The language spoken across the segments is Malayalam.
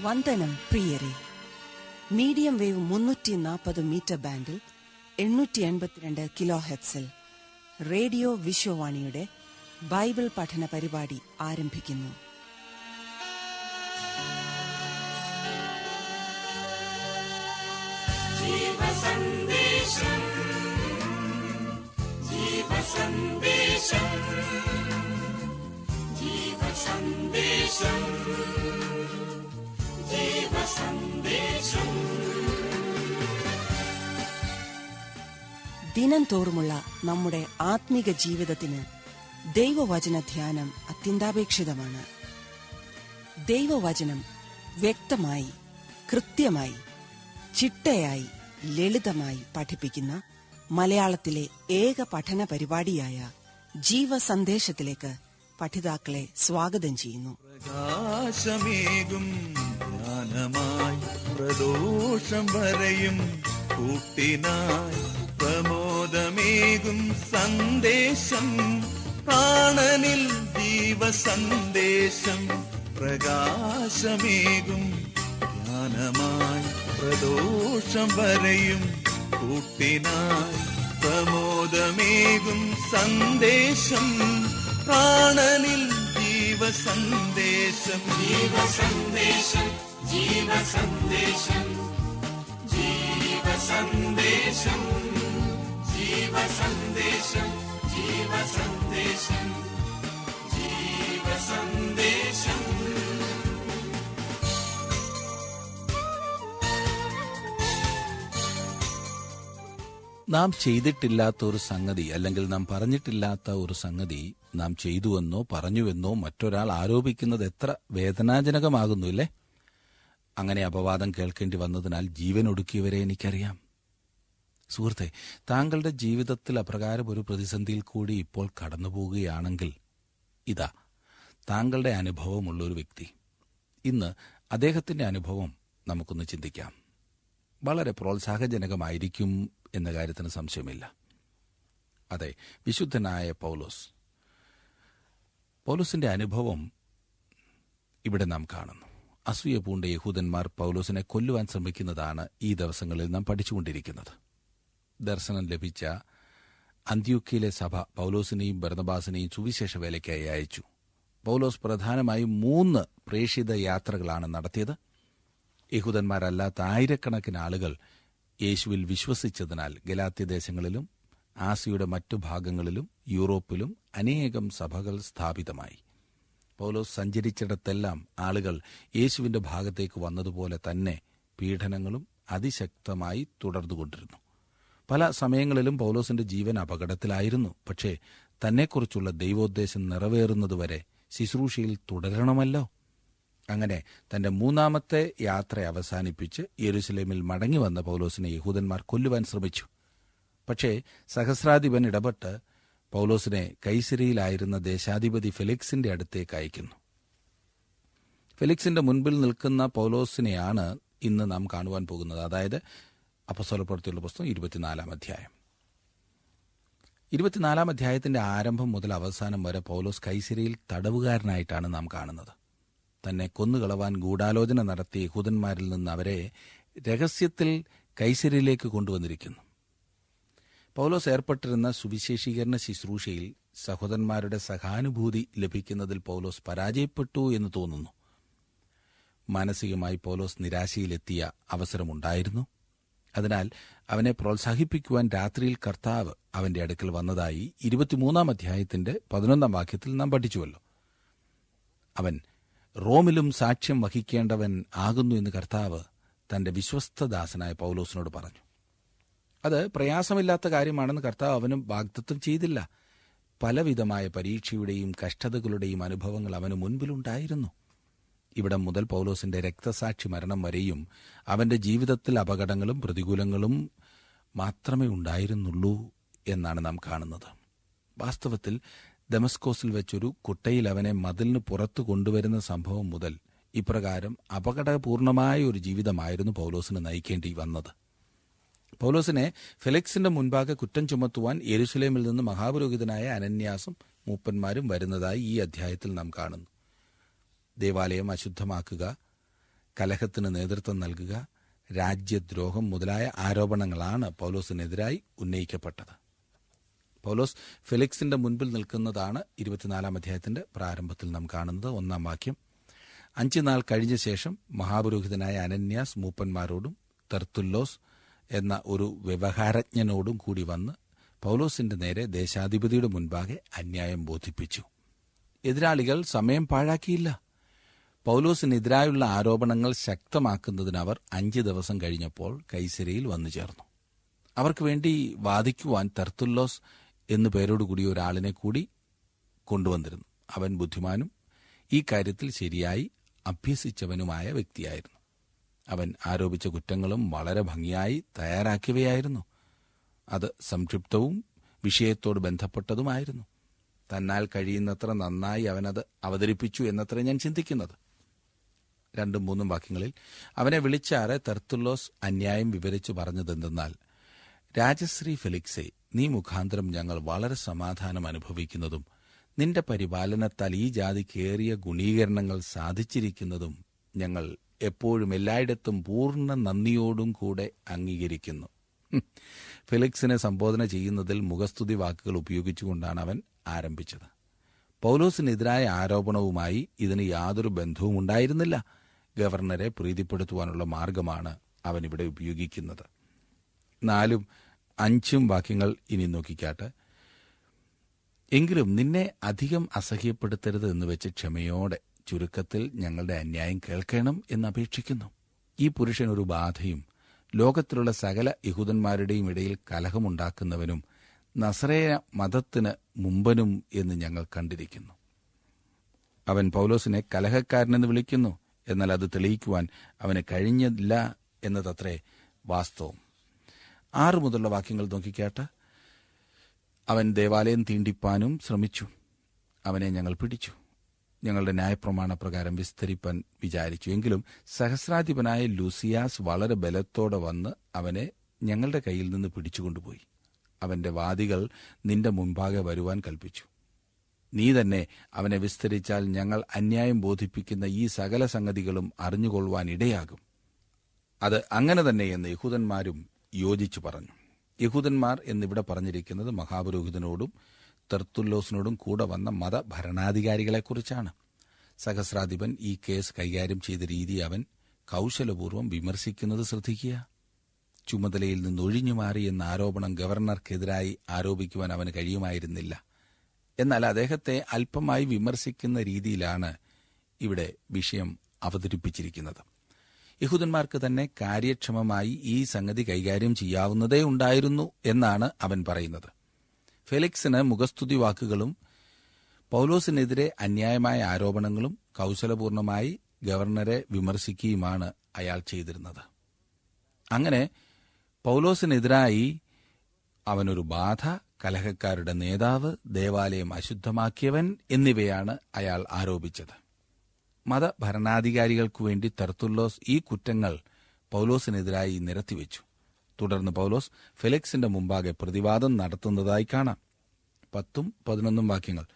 വന്ദനം പ്രിയരെ മീഡിയം വേവ് മുന്നൂറ്റി നാൽപ്പത് മീറ്റർ ബാൻഡിൽ എണ്ണൂറ്റി എൺപത്തിരണ്ട് കിലോ ഹെഡ്സിൽ റേഡിയോ വിശ്വവാണിയുടെ ബൈബിൾ പഠന പരിപാടി ആരംഭിക്കുന്നു ദിനം തോറുമുള്ള നമ്മുടെ ആത്മീക ജീവിതത്തിന് ദൈവവചന ധ്യാനം അത്യന്താപേക്ഷിതമാണ് ദൈവവചനം വ്യക്തമായി കൃത്യമായി ചിട്ടയായി ലളിതമായി പഠിപ്പിക്കുന്ന മലയാളത്തിലെ ഏക പഠന പരിപാടിയായ ജീവസന്ദേശത്തിലേക്ക് പഠിതാക്കളെ സ്വാഗതം ചെയ്യുന്നു പ്രകാശമേകും ജ്ഞാനമായി പ്രദോഷം വരയും കൂട്ടിനായി പ്രമോദമേകും സന്ദേശം പ്രാണനിൽ ജീവസന്ദേശം പ്രകാശമേകും ജ്ഞാനമായി പ്രദോഷം വരയും കൂട്ടിനായി പ്രമോദമേകും സന്ദേശം പ്രാണനിൽ ജീവസന്ദേശം ജീവസന്ദേശം ജീവസന്ദേശം ജീവസന്ദേശം ജീവസന്ദേശം ജീവസന്ദേശം ജീവസന്ദേശം നാം ചെയ്തിട്ടില്ലാത്ത ഒരു സംഗതി അല്ലെങ്കിൽ നാം പറഞ്ഞിട്ടില്ലാത്ത ഒരു സംഗതി നാം ചെയ്തുവെന്നോ പറഞ്ഞുവെന്നോ മറ്റൊരാൾ ആരോപിക്കുന്നത് എത്ര വേദനാജനകമാകുന്നു ഇല്ലേ അങ്ങനെ അപവാദം കേൾക്കേണ്ടി വന്നതിനാൽ ജീവൻ ഒടുക്കിയവരെ എനിക്കറിയാം സുഹൃത്തെ താങ്കളുടെ ജീവിതത്തിൽ അപ്രകാരം ഒരു പ്രതിസന്ധിയിൽ കൂടി ഇപ്പോൾ കടന്നുപോകുകയാണെങ്കിൽ ഇതാ താങ്കളുടെ അനുഭവമുള്ള ഒരു വ്യക്തി ഇന്ന് അദ്ദേഹത്തിന്റെ അനുഭവം നമുക്കൊന്ന് ചിന്തിക്കാം വളരെ പ്രോത്സാഹജനകമായിരിക്കും എന്ന കാര്യത്തിന് സംശയമില്ല അതെ വിശുദ്ധനായ പൗലോസ് പൗലോസിന്റെ അനുഭവം ഇവിടെ നാം കാണുന്നു അസൂയ പൂണ്ട യഹൂദന്മാർ പൗലോസിനെ കൊല്ലുവാൻ ശ്രമിക്കുന്നതാണ് ഈ ദിവസങ്ങളിൽ നാം പഠിച്ചുകൊണ്ടിരിക്കുന്നത് ദർശനം ലഭിച്ച അന്ത്യോക്കിയിലെ സഭ പൗലോസിനെയും ഭരണബാസിനെയും സുവിശേഷ വേലയ്ക്കായി അയച്ചു പൗലോസ് പ്രധാനമായും മൂന്ന് പ്രേക്ഷിത യാത്രകളാണ് നടത്തിയത് യഹൂദന്മാരല്ലാത്ത ആയിരക്കണക്കിന് ആളുകൾ യേശുവിൽ വിശ്വസിച്ചതിനാൽ ഗലാത്യ ദേശങ്ങളിലും ആസിയുടെ മറ്റു ഭാഗങ്ങളിലും യൂറോപ്പിലും അനേകം സഭകൾ സ്ഥാപിതമായി പൗലോസ് സഞ്ചരിച്ചിടത്തെല്ലാം ആളുകൾ യേശുവിന്റെ ഭാഗത്തേക്ക് വന്നതുപോലെ തന്നെ പീഡനങ്ങളും അതിശക്തമായി തുടർന്നുകൊണ്ടിരുന്നു പല സമയങ്ങളിലും പൗലോസിന്റെ ജീവൻ അപകടത്തിലായിരുന്നു പക്ഷേ തന്നെക്കുറിച്ചുള്ള ദൈവോദ്ദേശം നിറവേറുന്നതുവരെ ശുശ്രൂഷയിൽ തുടരണമല്ലോ അങ്ങനെ തന്റെ മൂന്നാമത്തെ യാത്ര അവസാനിപ്പിച്ച് യെരുസലേമിൽ മടങ്ങി വന്ന പൗലോസിനെ യഹൂദന്മാർ കൊല്ലുവാൻ ശ്രമിച്ചു പക്ഷേ സഹസ്രാധിപൻ ഇടപെട്ട് പൗലോസിനെ കൈസരിയിലായിരുന്ന ദേശാധിപതി ഫെലിക്സിന്റെ അടുത്തേക്ക് അയക്കുന്നു ഫെലിക്സിന്റെ മുൻപിൽ നിൽക്കുന്ന പൗലോസിനെയാണ് ഇന്ന് നാം കാണുവാൻ പോകുന്നത് അതായത് അപ്പസ്വലപ്പുറത്തുള്ള പുസ്തകം ഇരുപത്തിനാലാം അധ്യായം ഇരുപത്തിനാലാം അധ്യായത്തിന്റെ ആരംഭം മുതൽ അവസാനം വരെ പൗലോസ് കൈസരിയിൽ തടവുകാരനായിട്ടാണ് നാം കാണുന്നത് തന്നെ കൊന്നുകളവാൻ ഗൂഢാലോചന നടത്തിയ യഹൂദന്മാരിൽ നിന്ന് അവരെ രഹസ്യത്തിൽ കൈസരിയിലേക്ക് കൊണ്ടുവന്നിരിക്കുന്നു പൗലോസ് ഏർപ്പെട്ടിരുന്ന സുവിശേഷീകരണ ശുശ്രൂഷയിൽ സഹോദരന്മാരുടെ സഹാനുഭൂതി ലഭിക്കുന്നതിൽ പൗലോസ് പരാജയപ്പെട്ടു എന്ന് തോന്നുന്നു മാനസികമായി പൗലോസ് നിരാശയിലെത്തിയ അവസരമുണ്ടായിരുന്നു അതിനാൽ അവനെ പ്രോത്സാഹിപ്പിക്കുവാൻ രാത്രിയിൽ കർത്താവ് അവന്റെ അടുക്കൽ വന്നതായി ഇരുപത്തിമൂന്നാം അധ്യായത്തിന്റെ പതിനൊന്നാം വാക്യത്തിൽ നാം പഠിച്ചുവല്ലോ അവൻ റോമിലും സാക്ഷ്യം വഹിക്കേണ്ടവൻ ആകുന്നു എന്ന് കർത്താവ് തന്റെ വിശ്വസ്തദാസനായ പൗലോസിനോട് പറഞ്ഞു അത് പ്രയാസമില്ലാത്ത കാര്യമാണെന്ന് കർത്താവ് അവനും വാഗ്ദത്വം ചെയ്തില്ല പലവിധമായ പരീക്ഷയുടെയും കഷ്ടതകളുടെയും അനുഭവങ്ങൾ അവന് മുൻപിലുണ്ടായിരുന്നു ഇവിടം മുതൽ പൗലോസിന്റെ രക്തസാക്ഷി മരണം വരെയും അവന്റെ ജീവിതത്തിൽ അപകടങ്ങളും പ്രതികൂലങ്ങളും മാത്രമേ ഉണ്ടായിരുന്നുള്ളൂ എന്നാണ് നാം കാണുന്നത് വാസ്തവത്തിൽ ദമസ്കോസിൽ വെച്ചൊരു കുട്ടയിൽ അവനെ മതിലിന് പുറത്തു കൊണ്ടുവരുന്ന സംഭവം മുതൽ ഇപ്രകാരം അപകടപൂർണമായ ഒരു ജീവിതമായിരുന്നു പൗലോസിന് നയിക്കേണ്ടി വന്നത് പൗലോസിനെ ഫെലിക്സിന്റെ മുൻപാകെ കുറ്റം ചുമത്തുവാൻ യെരുസലേമിൽ നിന്ന് മഹാപുരോഹിതനായ അനന്യാസും മൂപ്പന്മാരും വരുന്നതായി ഈ അധ്യായത്തിൽ നാം കാണുന്നു ദേവാലയം അശുദ്ധമാക്കുക കലഹത്തിന് നേതൃത്വം നൽകുക രാജ്യദ്രോഹം മുതലായ ആരോപണങ്ങളാണ് പൗലോസിനെതിരായി ഉന്നയിക്കപ്പെട്ടത് പൗലോസ് ഫെലിക്സിന്റെ മുൻപിൽ നിൽക്കുന്നതാണ് ഇരുപത്തിനാലാം അധ്യായത്തിന്റെ പ്രാരംഭത്തിൽ നാം കാണുന്നത് ഒന്നാം വാക്യം അഞ്ചു നാൾ കഴിഞ്ഞ ശേഷം മഹാപുരോഹിതനായ അനന്യാസ് മൂപ്പന്മാരോടും തെർത്തുല്ലോസ് എന്ന ഒരു വ്യവഹാരജ്ഞനോടും കൂടി വന്ന് പൗലോസിന്റെ നേരെ ദേശാധിപതിയുടെ മുൻപാകെ അന്യായം ബോധിപ്പിച്ചു എതിരാളികൾ സമയം പാഴാക്കിയില്ല പൗലോസിനെതിരായുള്ള ആരോപണങ്ങൾ ശക്തമാക്കുന്നതിന് അവർ അഞ്ച് ദിവസം കഴിഞ്ഞപ്പോൾ കൈസരയിൽ വന്നു ചേർന്നു അവർക്ക് വേണ്ടി വാദിക്കുവാൻ തെർത്തുല്ലോസ് എന്നു പേരോടുകൂടി ഒരാളിനെ കൂടി കൊണ്ടുവന്നിരുന്നു അവൻ ബുദ്ധിമാനും ഈ കാര്യത്തിൽ ശരിയായി അഭ്യസിച്ചവനുമായ വ്യക്തിയായിരുന്നു അവൻ ആരോപിച്ച കുറ്റങ്ങളും വളരെ ഭംഗിയായി തയ്യാറാക്കിയവയായിരുന്നു അത് സംക്ഷിപ്തവും വിഷയത്തോട് ബന്ധപ്പെട്ടതുമായിരുന്നു തന്നാൽ കഴിയുന്നത്ര നന്നായി അവനത് അവതരിപ്പിച്ചു എന്നത്ര ഞാൻ ചിന്തിക്കുന്നത് രണ്ടും മൂന്നും വാക്യങ്ങളിൽ അവനെ വിളിച്ചാറ് തെർത്തുല്ലോസ് അന്യായം വിവരിച്ചു പറഞ്ഞതെന്തെന്നാൽ രാജശ്രീ ഫെലിക്സെ നീ മുഖാന്തരം ഞങ്ങൾ വളരെ സമാധാനം അനുഭവിക്കുന്നതും നിന്റെ പരിപാലനത്താൽ ഈ ജാതിക്കേറിയ ഗുണീകരണങ്ങൾ സാധിച്ചിരിക്കുന്നതും ഞങ്ങൾ എപ്പോഴും എല്ലായിടത്തും പൂർണ്ണ നന്ദിയോടും കൂടെ അംഗീകരിക്കുന്നു ഹും. ഫെലിക്സിനെ സംബോധന ചെയ്യുന്നതിൽ മുഖസ്തുതി വാക്കുകൾ ഉപയോഗിച്ചുകൊണ്ടാണ് അവൻ ആരംഭിച്ചത് പൗലോസിനെതിരായ ആരോപണവുമായി ഇതിന് യാതൊരു ബന്ധവും ഉണ്ടായിരുന്നില്ല ഗവർണറെ പ്രീതിപ്പെടുത്തുവാനുള്ള മാർഗമാണ് അവൻ ഇവിടെ ഉപയോഗിക്കുന്നത് നാലും അഞ്ചും വാക്യങ്ങൾ ഇനി നോക്കിക്കാട്ടെ എങ്കിലും നിന്നെ അധികം അസഹ്യപ്പെടുത്തരുത് എന്ന് വെച്ച് ക്ഷമയോടെ ചുരുക്കത്തിൽ ഞങ്ങളുടെ അന്യായം കേൾക്കണം എന്ന് അപേക്ഷിക്കുന്നു ഈ പുരുഷൻ ഒരു ബാധയും ലോകത്തിലുള്ള സകല യഹൂദന്മാരുടെയും ഇടയിൽ കലഹമുണ്ടാക്കുന്നവനും നസറേയ മതത്തിന് മുമ്പനും എന്ന് ഞങ്ങൾ കണ്ടിരിക്കുന്നു അവൻ പൗലോസിനെ കലഹക്കാരനെന്ന് വിളിക്കുന്നു എന്നാൽ അത് തെളിയിക്കുവാൻ അവന് കഴിഞ്ഞില്ല എന്നതത്രേ വാസ്തവം ആറ് മുതലുള്ള വാക്യങ്ങൾ നോക്കിക്കാട്ട് അവൻ ദേവാലയം തീണ്ടിപ്പാനും ശ്രമിച്ചു അവനെ ഞങ്ങൾ പിടിച്ചു ഞങ്ങളുടെ ന്യായപ്രമാണ പ്രകാരം വിസ്തരിപ്പാൻ വിചാരിച്ചു എങ്കിലും സഹസ്രാധിപനായ ലൂസിയാസ് വളരെ ബലത്തോടെ വന്ന് അവനെ ഞങ്ങളുടെ കയ്യിൽ നിന്ന് പിടിച്ചുകൊണ്ടുപോയി അവന്റെ വാദികൾ നിന്റെ മുൻപാകെ വരുവാൻ കൽപ്പിച്ചു നീ തന്നെ അവനെ വിസ്തരിച്ചാൽ ഞങ്ങൾ അന്യായം ബോധിപ്പിക്കുന്ന ഈ സകല സംഗതികളും അറിഞ്ഞുകൊള്ളുവാൻ ഇടയാകും അത് അങ്ങനെ തന്നെ എന്ന് യഹൂദന്മാരും യോജിച്ചു പറഞ്ഞു യഹൂദന്മാർ എന്നിവിടെ പറഞ്ഞിരിക്കുന്നത് മഹാപുരോഹിതനോടും തെർത്തുല്ലോസിനോടും കൂടെ വന്ന മതഭരണാധികാരികളെക്കുറിച്ചാണ് സഹസ്രാധിപൻ ഈ കേസ് കൈകാര്യം ചെയ്ത രീതി അവൻ കൗശലപൂർവ്വം വിമർശിക്കുന്നത് ശ്രദ്ധിക്കുക ചുമതലയിൽ നിന്ന് ഒഴിഞ്ഞു മാറി എന്ന ആരോപണം ഗവർണർക്കെതിരായി ആരോപിക്കുവാൻ അവന് കഴിയുമായിരുന്നില്ല എന്നാൽ അദ്ദേഹത്തെ അല്പമായി വിമർശിക്കുന്ന രീതിയിലാണ് ഇവിടെ വിഷയം അവതരിപ്പിച്ചിരിക്കുന്നത് യഹൂദന്മാർക്ക് തന്നെ കാര്യക്ഷമമായി ഈ സംഗതി കൈകാര്യം ചെയ്യാവുന്നതേ ഉണ്ടായിരുന്നു എന്നാണ് അവൻ പറയുന്നത് ഫെലിക്സിന് മുഖസ്തുതി വാക്കുകളും പൗലോസിനെതിരെ അന്യായമായ ആരോപണങ്ങളും കൗശലപൂർണമായി ഗവർണറെ വിമർശിക്കുകയുമാണ് അയാൾ ചെയ്തിരുന്നത് അങ്ങനെ പൗലോസിനെതിരായി അവനൊരു ബാധ കലഹക്കാരുടെ നേതാവ് ദേവാലയം അശുദ്ധമാക്കിയവൻ എന്നിവയാണ് അയാൾ ആരോപിച്ചത് മതഭരണാധികാരികൾക്കു വേണ്ടി തെർത്തുല്ലോസ് ഈ കുറ്റങ്ങൾ പൗലോസിനെതിരായി നിരത്തിവെച്ചു തുടർന്ന് പൗലോസ് ഫെലിക്സിന്റെ മുമ്പാകെ പ്രതിവാദം നടത്തുന്നതായി കാണാം പത്തും പതിനൊന്നും വാക്യങ്ങൾ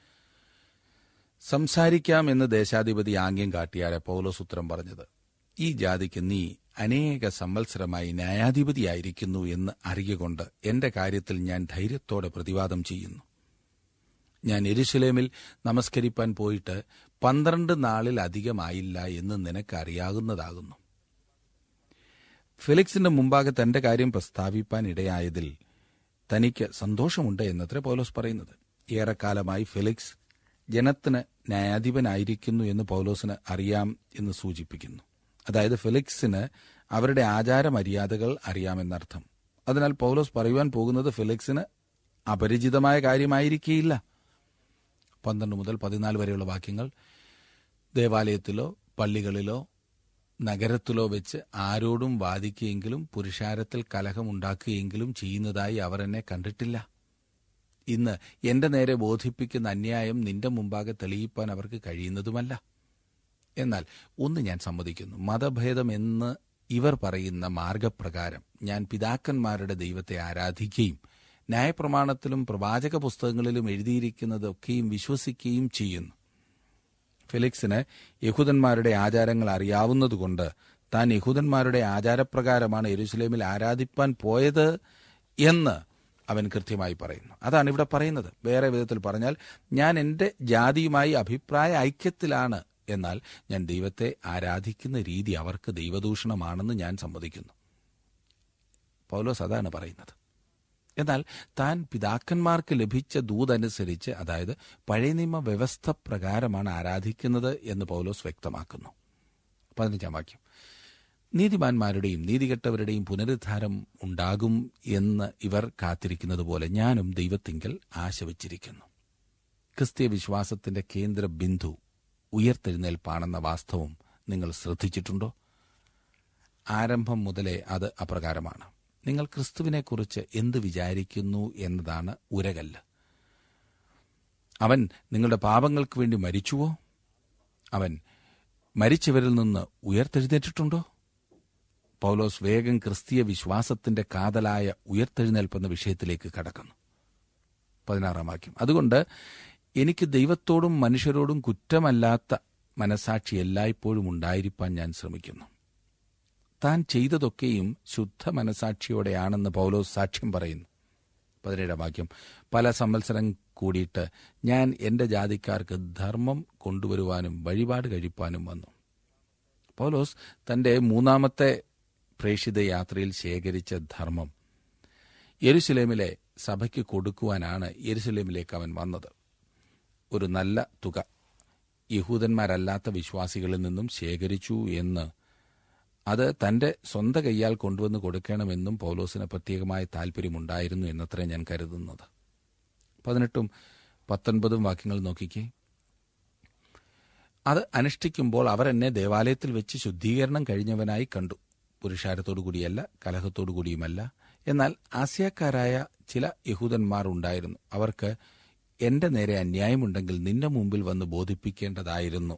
സംസാരിക്കാമെന്ന് ദേശാധിപതി ആംഗ്യം കാട്ടിയാലെ പൗലോസ് ഉത്തരം പറഞ്ഞത് ഈ ജാതിക്ക് നീ അനേക സംവത്സരമായി ന്യായാധിപതിയായിരിക്കുന്നു എന്ന് അറിയുകൊണ്ട് എന്റെ കാര്യത്തിൽ ഞാൻ ധൈര്യത്തോടെ പ്രതിവാദം ചെയ്യുന്നു ഞാൻ എരുശലേമിൽ നമസ്കരിപ്പാൻ പോയിട്ട് പന്ത്രണ്ട് നാളിൽ അധികമായില്ല എന്ന് നിനക്ക് അറിയാവുന്നതാകുന്നു ഫെലിക്സിന്റെ മുമ്പാകെ തന്റെ കാര്യം പ്രസ്താവിപ്പാൻ ഇടയായതിൽ തനിക്ക് സന്തോഷമുണ്ട് എന്നത്രേ പൗലോസ് പറയുന്നത് ഏറെക്കാലമായി ഫെലിക്സ് ജനത്തിന് ന്യായാധിപനായിരിക്കുന്നു എന്ന് പൗലോസിന് അറിയാം എന്ന് സൂചിപ്പിക്കുന്നു അതായത് ഫെലിക്സിന് അവരുടെ ആചാരമര്യാദകൾ അറിയാമെന്നർത്ഥം അതിനാൽ പൗലോസ് പറയുവാൻ പോകുന്നത് ഫെലിക്സിന് അപരിചിതമായ കാര്യമായിരിക്കേയില്ല പന്ത്രണ്ട് മുതൽ പതിനാല് വരെയുള്ള വാക്യങ്ങൾ ദേവാലയത്തിലോ പള്ളികളിലോ നഗരത്തിലോ വെച്ച് ആരോടും വാദിക്കുകയെങ്കിലും പുരുഷാരത്തിൽ കലഹമുണ്ടാക്കുകയെങ്കിലും ചെയ്യുന്നതായി അവർ എന്നെ കണ്ടിട്ടില്ല ഇന്ന് എന്റെ നേരെ ബോധിപ്പിക്കുന്ന അന്യായം നിന്റെ മുമ്പാകെ തെളിയിപ്പാൻ അവർക്ക് കഴിയുന്നതുമല്ല എന്നാൽ ഒന്ന് ഞാൻ സമ്മതിക്കുന്നു മതഭേദം എന്ന് ഇവർ പറയുന്ന മാർഗപ്രകാരം ഞാൻ പിതാക്കന്മാരുടെ ദൈവത്തെ ആരാധിക്കുകയും ന്യായപ്രമാണത്തിലും പ്രവാചക പുസ്തകങ്ങളിലും എഴുതിയിരിക്കുന്നതൊക്കെയും വിശ്വസിക്കുകയും ചെയ്യുന്നു ഫെലിക്സിന് യഹൂദന്മാരുടെ ആചാരങ്ങൾ അറിയാവുന്നതുകൊണ്ട് താൻ യഹൂദന്മാരുടെ ആചാരപ്രകാരമാണ് യെരുസലേമിൽ ആരാധിപ്പാൻ പോയത് എന്ന് അവൻ കൃത്യമായി പറയുന്നു അതാണ് ഇവിടെ പറയുന്നത് വേറെ വിധത്തിൽ പറഞ്ഞാൽ ഞാൻ എൻ്റെ ജാതിയുമായി അഭിപ്രായ ഐക്യത്തിലാണ് എന്നാൽ ഞാൻ ദൈവത്തെ ആരാധിക്കുന്ന രീതി അവർക്ക് ദൈവദൂഷണമാണെന്ന് ഞാൻ സമ്മതിക്കുന്നു പൗലോസ് അതാണ് പറയുന്നത് എന്നാൽ താൻ പിതാക്കന്മാർക്ക് ലഭിച്ച ദൂതനുസരിച്ച് അതായത് പഴയ നിയമ വ്യവസ്ഥ പ്രകാരമാണ് ആരാധിക്കുന്നത് എന്ന് പൗലോസ് വ്യക്തമാക്കുന്നു പതിനഞ്ചാം വാക്യം നീതിമാന്മാരുടെയും നീതികെട്ടവരുടെയും പുനരുദ്ധാരം ഉണ്ടാകും എന്ന് ഇവർ കാത്തിരിക്കുന്നത് പോലെ ഞാനും ദൈവത്തിങ്കൽ ആശ വച്ചിരിക്കുന്നു ക്രിസ്തീയ വിശ്വാസത്തിന്റെ കേന്ദ്ര ബിന്ദു ഉയർത്തെഴുന്നേൽപ്പാണെന്ന വാസ്തവം നിങ്ങൾ ശ്രദ്ധിച്ചിട്ടുണ്ടോ ആരംഭം മുതലേ അത് അപ്രകാരമാണ് നിങ്ങൾ ക്രിസ്തുവിനെക്കുറിച്ച് എന്ത് വിചാരിക്കുന്നു എന്നതാണ് ഉരകല്ല് അവൻ നിങ്ങളുടെ പാപങ്ങൾക്ക് വേണ്ടി മരിച്ചുവോ അവൻ മരിച്ചവരിൽ നിന്ന് ഉയർത്തെഴുന്നേറ്റിട്ടുണ്ടോ പൗലോസ് വേഗം ക്രിസ്തീയ വിശ്വാസത്തിന്റെ കാതലായ ഉയർത്തെഴുന്നേൽപ്പെന്ന വിഷയത്തിലേക്ക് കടക്കുന്നു പതിനാറാം വാക്യം അതുകൊണ്ട് എനിക്ക് ദൈവത്തോടും മനുഷ്യരോടും കുറ്റമല്ലാത്ത മനസാക്ഷി എല്ലായ്പ്പോഴും ഉണ്ടായിരിക്കാൻ ഞാൻ ശ്രമിക്കുന്നു താൻ ചെയ്തതൊക്കെയും ശുദ്ധ മനസാക്ഷിയോടെയാണെന്ന് പൗലോസ് സാക്ഷ്യം പറയുന്നു പതിനേഴാം വാക്യം പല സംവത്സരം കൂടിയിട്ട് ഞാൻ എന്റെ ജാതിക്കാർക്ക് ധർമ്മം കൊണ്ടുവരുവാനും വഴിപാട് കഴിപ്പാനും വന്നു പൗലോസ് തന്റെ മൂന്നാമത്തെ പ്രേഷിത യാത്രയിൽ ശേഖരിച്ച ധർമ്മം യെരുസലേമിലെ സഭയ്ക്ക് കൊടുക്കുവാനാണ് യെരുസലേമിലേക്ക് അവൻ വന്നത് ഒരു നല്ല തുക യഹൂദന്മാരല്ലാത്ത വിശ്വാസികളിൽ നിന്നും ശേഖരിച്ചു എന്ന് അത് തന്റെ സ്വന്തം കൈയാൽ കൊണ്ടുവന്ന് കൊടുക്കണമെന്നും പൗലോസിന് പ്രത്യേകമായ താല്പര്യമുണ്ടായിരുന്നു എന്നത്രേ ഞാൻ കരുതുന്നത് പതിനെട്ടും പത്തൊൻപതും വാക്യങ്ങൾ നോക്കിക്കേ അത് അനുഷ്ഠിക്കുമ്പോൾ അവർ എന്നെ ദേവാലയത്തിൽ വെച്ച് ശുദ്ധീകരണം കഴിഞ്ഞവനായി കണ്ടു പുരുഷാരത്തോടു കൂടിയല്ല കലഹത്തോടു കൂടിയുമല്ല എന്നാൽ ആസ്യക്കാരായ ചില യഹൂദന്മാർ ഉണ്ടായിരുന്നു അവർക്ക് എന്റെ നേരെ അന്യായമുണ്ടെങ്കിൽ നിന്റെ മുമ്പിൽ വന്ന് ബോധിപ്പിക്കേണ്ടതായിരുന്നു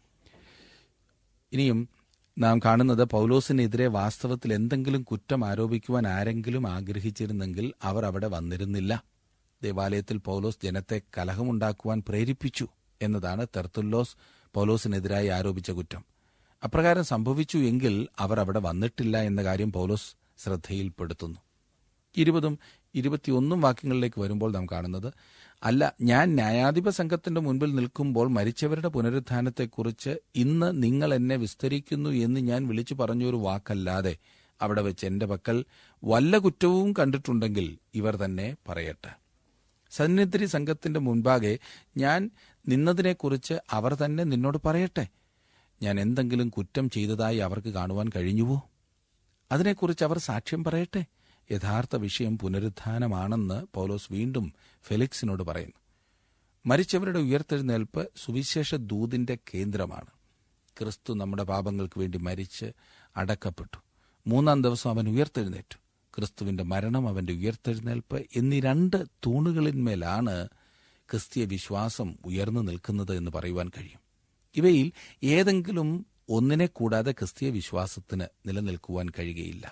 ഇനിയും നാം കാണുന്നത് പൗലോസിനെതിരെ വാസ്തവത്തിൽ എന്തെങ്കിലും കുറ്റം ആരോപിക്കുവാൻ ആരെങ്കിലും ആഗ്രഹിച്ചിരുന്നെങ്കിൽ അവർ അവിടെ വന്നിരുന്നില്ല ദേവാലയത്തിൽ പൗലോസ് ജനത്തെ കലഹമുണ്ടാക്കുവാൻ പ്രേരിപ്പിച്ചു എന്നതാണ് തെർത്തുല്ലോസ് പൗലോസിനെതിരായി ആരോപിച്ച കുറ്റം അപ്രകാരം സംഭവിച്ചു എങ്കിൽ അവർ അവിടെ വന്നിട്ടില്ല എന്ന കാര്യം പൗലോസ് ശ്രദ്ധയിൽപ്പെടുത്തുന്നു ഇരുപതും ഇരുപത്തിയൊന്നും വാക്യങ്ങളിലേക്ക് വരുമ്പോൾ നാം കാണുന്നത് അല്ല ഞാൻ ന്യായാധിപ സംഘത്തിന്റെ മുൻപിൽ നിൽക്കുമ്പോൾ മരിച്ചവരുടെ പുനരുത്ഥാനത്തെക്കുറിച്ച് ഇന്ന് നിങ്ങൾ എന്നെ വിസ്തരിക്കുന്നു എന്ന് ഞാൻ വിളിച്ചു പറഞ്ഞൊരു വാക്കല്ലാതെ അവിടെ വെച്ച് എന്റെ പക്കൽ വല്ല കുറ്റവും കണ്ടിട്ടുണ്ടെങ്കിൽ ഇവർ തന്നെ പറയട്ടെ സന്നിധി സംഘത്തിന്റെ മുൻപാകെ ഞാൻ നിന്നതിനെക്കുറിച്ച് അവർ തന്നെ നിന്നോട് പറയട്ടെ ഞാൻ എന്തെങ്കിലും കുറ്റം ചെയ്തതായി അവർക്ക് കാണുവാൻ കഴിഞ്ഞുവോ അതിനെക്കുറിച്ച് അവർ സാക്ഷ്യം പറയട്ടെ യഥാർത്ഥ വിഷയം പുനരുത്ഥാനമാണെന്ന് പൗലോസ് വീണ്ടും ഫെലിക്സിനോട് പറയുന്നു മരിച്ചവരുടെ ഉയർത്തെഴുന്നേൽപ്പ് സുവിശേഷ ദൂതിന്റെ കേന്ദ്രമാണ് ക്രിസ്തു നമ്മുടെ പാപങ്ങൾക്ക് വേണ്ടി മരിച്ച് അടക്കപ്പെട്ടു മൂന്നാം ദിവസം അവൻ ഉയർത്തെഴുന്നേറ്റു ക്രിസ്തുവിന്റെ മരണം അവന്റെ ഉയർത്തെഴുന്നേൽപ്പ് എന്നീ രണ്ട് തൂണുകളിന്മേലാണ് ക്രിസ്തീയ വിശ്വാസം ഉയർന്നു നിൽക്കുന്നത് എന്ന് പറയുവാൻ കഴിയും ഇവയിൽ ഏതെങ്കിലും ഒന്നിനെ കൂടാതെ ക്രിസ്തീയ വിശ്വാസത്തിന് നിലനിൽക്കുവാൻ കഴിയുകയില്ല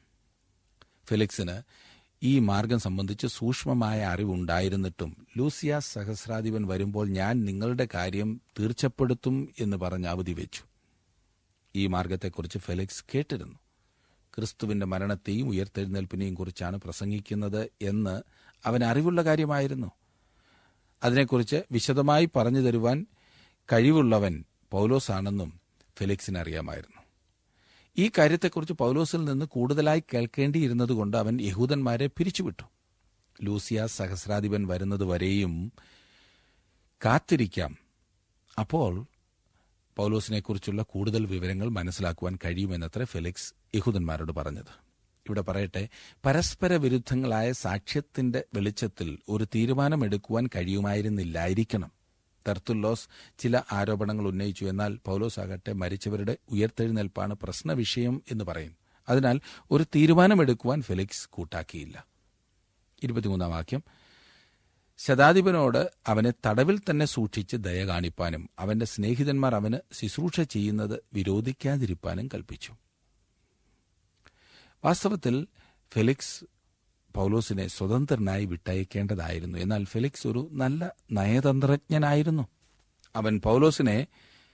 ഫെലിക്സിന് ഈ മാർഗം സംബന്ധിച്ച് സൂക്ഷ്മമായ അറിവുണ്ടായിരുന്നിട്ടും ലൂസിയ സഹസ്രാധിപൻ വരുമ്പോൾ ഞാൻ നിങ്ങളുടെ കാര്യം തീർച്ചപ്പെടുത്തും എന്ന് പറഞ്ഞ് അവധി വെച്ചു ഈ മാർഗത്തെക്കുറിച്ച് ഫെലിക്സ് കേട്ടിരുന്നു ക്രിസ്തുവിന്റെ മരണത്തെയും ഉയർത്തെഴുന്നേൽപ്പിനെയും കുറിച്ചാണ് പ്രസംഗിക്കുന്നത് എന്ന് അവൻ അറിവുള്ള കാര്യമായിരുന്നു അതിനെക്കുറിച്ച് വിശദമായി പറഞ്ഞു തരുവാൻ കഴിവുള്ളവൻ പൗലോസാണെന്നും ഫെലിക്സിന് അറിയാമായിരുന്നു ഈ കാര്യത്തെക്കുറിച്ച് പൗലോസിൽ നിന്ന് കൂടുതലായി കേൾക്കേണ്ടിയിരുന്നതുകൊണ്ട് അവൻ യഹൂദന്മാരെ പിരിച്ചുവിട്ടു ലൂസിയ സഹസ്രാധിപൻ വരുന്നതുവരെയും കാത്തിരിക്കാം അപ്പോൾ പൗലോസിനെക്കുറിച്ചുള്ള കൂടുതൽ വിവരങ്ങൾ മനസ്സിലാക്കുവാൻ കഴിയുമെന്നത്ര ഫെലിക്സ് യഹൂദന്മാരോട് പറഞ്ഞത് ഇവിടെ പറയട്ടെ പരസ്പര വിരുദ്ധങ്ങളായ സാക്ഷ്യത്തിന്റെ വെളിച്ചത്തിൽ ഒരു തീരുമാനമെടുക്കുവാൻ കഴിയുമായിരുന്നില്ലായിരിക്കണം തെർത്തുല്ലോസ് ചില ആരോപണങ്ങൾ ഉന്നയിച്ചു എന്നാൽ പൗലോസ് ആകട്ടെ മരിച്ചവരുടെ ഉയർത്തെഴുന്നേൽപ്പാണ് പ്രശ്ന വിഷയം എന്ന് പറയും അതിനാൽ ഒരു തീരുമാനമെടുക്കുവാൻ ഫെലിക്സ് കൂട്ടാക്കിയില്ല ഇരുപത്തിമൂന്നാം വാക്യം ശതാധിപനോട് അവനെ തടവിൽ തന്നെ സൂക്ഷിച്ച് ദയ കാണിപ്പാനും അവന്റെ സ്നേഹിതന്മാർ അവന് ശുശ്രൂഷ ചെയ്യുന്നത് വിരോധിക്കാതിരിപ്പാനും കൽപ്പിച്ചു വാസ്തവത്തിൽ ഫെലിക്സ് പൗലോസിനെ സ്വതന്ത്രനായി വിട്ടയക്കേണ്ടതായിരുന്നു എന്നാൽ ഫെലിക്സ് ഒരു നല്ല നയതന്ത്രജ്ഞനായിരുന്നു അവൻ പൗലോസിനെ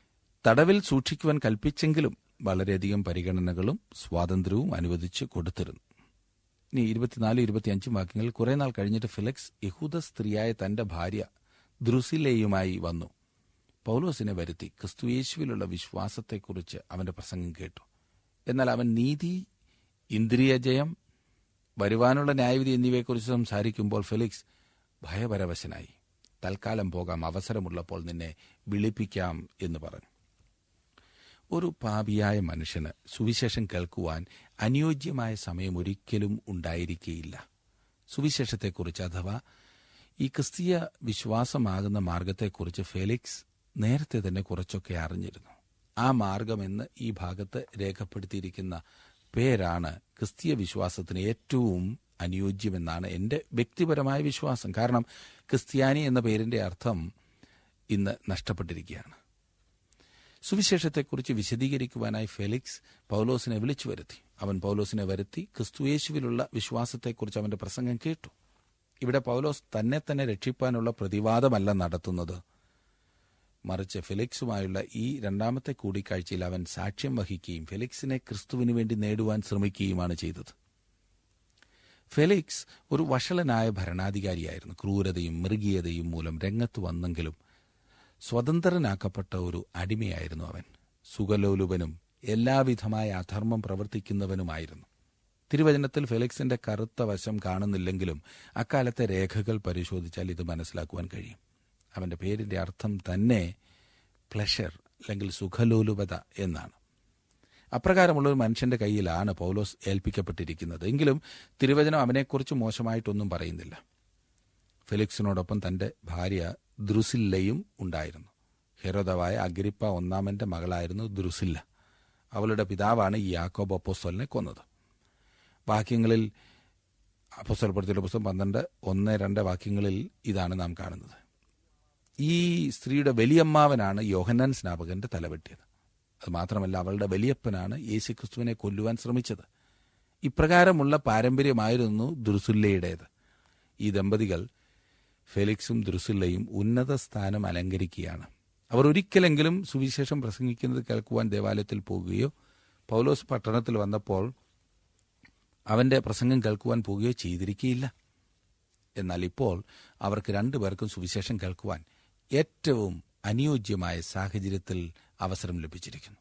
തടവിൽ സൂക്ഷിക്കുവാൻ കൽപ്പിച്ചെങ്കിലും വളരെയധികം പരിഗണനകളും സ്വാതന്ത്ര്യവും അനുവദിച്ച് കൊടുത്തിരുന്നു ഇനി ഇരുപത്തിനാല് ഇരുപത്തിയഞ്ചും വാക്യങ്ങൾ കുറെ നാൾ കഴിഞ്ഞിട്ട് ഫിലക്സ് യഹൂദ സ്ത്രീയായ തന്റെ ഭാര്യ ദ്രുസിലയുമായി വന്നു പൗലോസിനെ വരുത്തി ക്രിസ്തുയേശുവിലുള്ള വിശ്വാസത്തെക്കുറിച്ച് അവന്റെ പ്രസംഗം കേട്ടു എന്നാൽ അവൻ നീതി ഇന്ദ്രിയജയം വരുവാനുള്ള ന്യായവിധി എന്നിവയെക്കുറിച്ച് സംസാരിക്കുമ്പോൾ ഫെലിക്സ് ഭയപരവശനായി തൽക്കാലം പോകാം അവസരമുള്ളപ്പോൾ നിന്നെ വിളിപ്പിക്കാം എന്ന് പറഞ്ഞു ഒരു പാപിയായ മനുഷ്യന് സുവിശേഷം കേൾക്കുവാൻ അനുയോജ്യമായ സമയം ഒരിക്കലും ഉണ്ടായിരിക്കുകയില്ല സുവിശേഷത്തെക്കുറിച്ച് അഥവാ ഈ ക്രിസ്തീയ വിശ്വാസമാകുന്ന മാർഗത്തെക്കുറിച്ച് ഫെലിക്സ് നേരത്തെ തന്നെ കുറച്ചൊക്കെ അറിഞ്ഞിരുന്നു ആ മാർഗമെന്ന് ഈ ഭാഗത്ത് രേഖപ്പെടുത്തിയിരിക്കുന്ന പേരാണ് ക്രിസ്തീയ വിശ്വാസത്തിന് ഏറ്റവും അനുയോജ്യമെന്നാണ് എൻ്റെ വ്യക്തിപരമായ വിശ്വാസം കാരണം ക്രിസ്ത്യാനി എന്ന പേരിന്റെ അർത്ഥം ഇന്ന് നഷ്ടപ്പെട്ടിരിക്കുകയാണ് സുവിശേഷത്തെക്കുറിച്ച് വിശദീകരിക്കുവാനായി ഫെലിക്സ് പൗലോസിനെ വിളിച്ചു വരുത്തി അവൻ പൗലോസിനെ വരുത്തി ക്രിസ്തുയേശുവിലുള്ള വിശ്വാസത്തെക്കുറിച്ച് അവന്റെ പ്രസംഗം കേട്ടു ഇവിടെ പൗലോസ് തന്നെ തന്നെ രക്ഷിപ്പാനുള്ള പ്രതിവാദമല്ല നടത്തുന്നത് മറിച്ച് ഫെലിക്സുമായുള്ള ഈ രണ്ടാമത്തെ കൂടിക്കാഴ്ചയിൽ അവൻ സാക്ഷ്യം വഹിക്കുകയും ഫെലിക്സിനെ ക്രിസ്തുവിനു വേണ്ടി നേടുവാൻ ശ്രമിക്കുകയുമാണ് ചെയ്തത് ഫെലിക്സ് ഒരു വഷളനായ ഭരണാധികാരിയായിരുന്നു ക്രൂരതയും മൃഗീയതയും മൂലം രംഗത്ത് വന്നെങ്കിലും സ്വതന്ത്രനാക്കപ്പെട്ട ഒരു അടിമയായിരുന്നു അവൻ സുഖലോലുപനും എല്ലാവിധമായ അധർമ്മം പ്രവർത്തിക്കുന്നവനുമായിരുന്നു തിരുവചനത്തിൽ ഫെലിക്സിന്റെ കറുത്ത വശം കാണുന്നില്ലെങ്കിലും അക്കാലത്തെ രേഖകൾ പരിശോധിച്ചാൽ ഇത് മനസ്സിലാക്കുവാൻ കഴിയും അവന്റെ പേരിന്റെ അർത്ഥം തന്നെ പ്ലഷർ അല്ലെങ്കിൽ സുഖലോലുപത എന്നാണ് അപ്രകാരമുള്ള ഒരു മനുഷ്യന്റെ കയ്യിലാണ് പൗലോസ് ഏൽപ്പിക്കപ്പെട്ടിരിക്കുന്നത് എങ്കിലും തിരുവചനം അവനെക്കുറിച്ച് മോശമായിട്ടൊന്നും പറയുന്നില്ല ഫെലിക്സിനോടൊപ്പം തന്റെ ഭാര്യ ദ്രുസില്ലയും ഉണ്ടായിരുന്നു ഹെരോദവായ അഗ്രിപ്പ ഒന്നാമന്റെ മകളായിരുന്നു ദ്രുസില്ല അവളുടെ പിതാവാണ് ഈ യാക്കോബ് അപ്പോസ്തലിനെ കൊന്നത് വാക്യങ്ങളിൽ അപ്പോസ്തലപ്പെടുത്തിയുടെ പുസ്തകം പന്ത്രണ്ട് ഒന്ന് രണ്ട് വാക്യങ്ങളിൽ ഇതാണ് നാം കാണുന്നത് ഈ സ്ത്രീയുടെ വലിയമ്മാവനാണ് യോഹന്നാൻ സ്നാപകന്റെ തലവെട്ടിയത് അത് മാത്രമല്ല അവളുടെ വലിയപ്പനാണ് യേശുക്രിസ്തുവിനെ കൊല്ലുവാൻ ശ്രമിച്ചത് ഇപ്രകാരമുള്ള പാരമ്പര്യമായിരുന്നു ദുർസുല്ലയുടേത് ഈ ദമ്പതികൾ ഫെലിക്സും ദുർസുല്ലയും ഉന്നത സ്ഥാനം അലങ്കരിക്കുകയാണ് അവർ ഒരിക്കലെങ്കിലും സുവിശേഷം പ്രസംഗിക്കുന്നത് കേൾക്കുവാൻ ദേവാലയത്തിൽ പോകുകയോ പൗലോസ് പട്ടണത്തിൽ വന്നപ്പോൾ അവന്റെ പ്രസംഗം കേൾക്കുവാൻ പോകുകയോ ചെയ്തിരിക്കുകയില്ല എന്നാൽ ഇപ്പോൾ അവർക്ക് രണ്ടുപേർക്കും സുവിശേഷം കേൾക്കുവാൻ ഏറ്റവും അനുയോജ്യമായ സാഹചര്യത്തിൽ അവസരം ലഭിച്ചിരിക്കുന്നു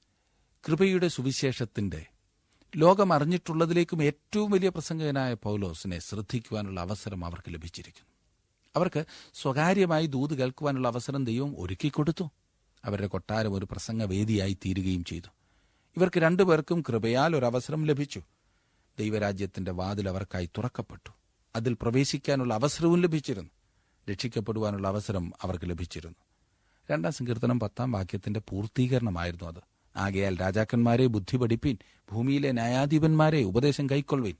കൃപയുടെ സുവിശേഷത്തിന്റെ ലോകം അറിഞ്ഞിട്ടുള്ളതിലേക്കും ഏറ്റവും വലിയ പ്രസംഗകനായ പൗലോസിനെ ശ്രദ്ധിക്കുവാനുള്ള അവസരം അവർക്ക് ലഭിച്ചിരിക്കുന്നു അവർക്ക് സ്വകാര്യമായി ദൂത് കേൾക്കുവാനുള്ള അവസരം ദൈവം ഒരുക്കിക്കൊടുത്തു അവരുടെ കൊട്ടാരം ഒരു പ്രസംഗവേദിയായി തീരുകയും ചെയ്തു ഇവർക്ക് രണ്ടുപേർക്കും കൃപയാൽ ഒരു അവസരം ലഭിച്ചു ദൈവരാജ്യത്തിന്റെ വാതിൽ അവർക്കായി തുറക്കപ്പെട്ടു അതിൽ പ്രവേശിക്കാനുള്ള അവസരവും ലഭിച്ചിരുന്നു രക്ഷിക്കപ്പെടുവാനുള്ള അവസരം അവർക്ക് ലഭിച്ചിരുന്നു രണ്ടാം സങ്കീർത്തനം പത്താം വാക്യത്തിന്റെ പൂർത്തീകരണമായിരുന്നു അത് ആകയാൽ രാജാക്കന്മാരെ ബുദ്ധി പഠിപ്പീൻ ഭൂമിയിലെ ന്യായാധിപന്മാരെ ഉപദേശം കൈക്കൊള്ളുവിൻ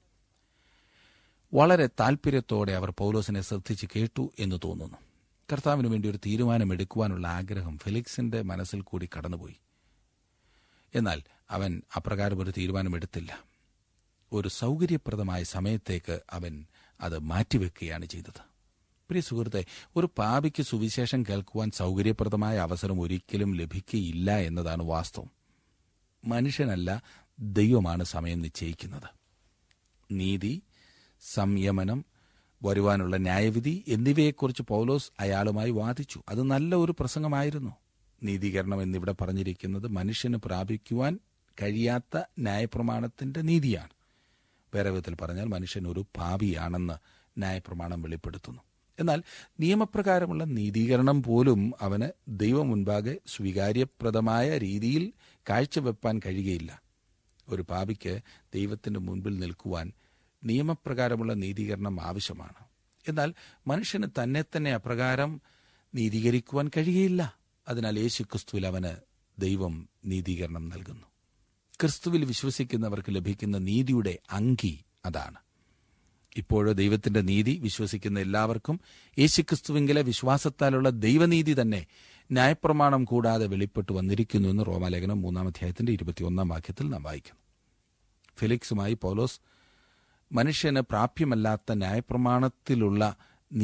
വളരെ താൽപര്യത്തോടെ അവർ പൗലോസിനെ ശ്രദ്ധിച്ച് കേട്ടു എന്ന് തോന്നുന്നു കർത്താവിന് വേണ്ടി ഒരു തീരുമാനമെടുക്കുവാനുള്ള ആഗ്രഹം ഫെലിക്സിന്റെ മനസ്സിൽ കൂടി കടന്നുപോയി എന്നാൽ അവൻ അപ്രകാരം ഒരു തീരുമാനമെടുത്തില്ല ഒരു സൗകര്യപ്രദമായ സമയത്തേക്ക് അവൻ അത് മാറ്റിവെക്കുകയാണ് ചെയ്തത് പ്രിയ സുഹൃത്തെ ഒരു പാപിക്ക് സുവിശേഷം കേൾക്കുവാൻ സൗകര്യപ്രദമായ അവസരം ഒരിക്കലും ലഭിക്കുകയില്ല എന്നതാണ് വാസ്തവം മനുഷ്യനല്ല ദൈവമാണ് സമയം നിശ്ചയിക്കുന്നത് നീതി സംയമനം വരുവാനുള്ള ന്യായവിധി എന്നിവയെക്കുറിച്ച് പൗലോസ് അയാളുമായി വാദിച്ചു അത് നല്ല ഒരു പ്രസംഗമായിരുന്നു നീതീകരണം എന്നിവിടെ പറഞ്ഞിരിക്കുന്നത് മനുഷ്യന് പ്രാപിക്കുവാൻ കഴിയാത്ത ന്യായപ്രമാണത്തിന്റെ നീതിയാണ് വേറെ വിധത്തിൽ പറഞ്ഞാൽ മനുഷ്യൻ ഒരു പാപിയാണെന്ന് ന്യായപ്രമാണം വെളിപ്പെടുത്തുന്നു എന്നാൽ നിയമപ്രകാരമുള്ള നീതീകരണം പോലും അവന് ദൈവം മുൻപാകെ സ്വീകാര്യപ്രദമായ രീതിയിൽ കാഴ്ചവെപ്പാൻ കഴിയുകയില്ല ഒരു പാപിക്ക് ദൈവത്തിന്റെ മുൻപിൽ നിൽക്കുവാൻ നിയമപ്രകാരമുള്ള നീതീകരണം ആവശ്യമാണ് എന്നാൽ മനുഷ്യന് തന്നെ തന്നെ അപ്രകാരം നീതീകരിക്കുവാൻ കഴിയുകയില്ല അതിനാൽ യേശു ക്രിസ്തുവിൽ അവന് ദൈവം നീതീകരണം നൽകുന്നു ക്രിസ്തുവിൽ വിശ്വസിക്കുന്നവർക്ക് ലഭിക്കുന്ന നീതിയുടെ അങ്കി അതാണ് ഇപ്പോഴോ ദൈവത്തിന്റെ നീതി വിശ്വസിക്കുന്ന എല്ലാവർക്കും യേശുക്രിസ്തുവിങ്കിലെ വിശ്വാസത്താലുള്ള ദൈവനീതി തന്നെ ന്യായപ്രമാണം കൂടാതെ വെളിപ്പെട്ടു വന്നിരിക്കുന്നു എന്ന് റോമാലേഖനം മൂന്നാം അധ്യായത്തിന്റെ ഇരുപത്തിയൊന്നാം വാക്യത്തിൽ നാം വായിക്കുന്നു ഫെലിക്സുമായി പൗലോസ് മനുഷ്യന് പ്രാപ്യമല്ലാത്ത ന്യായപ്രമാണത്തിലുള്ള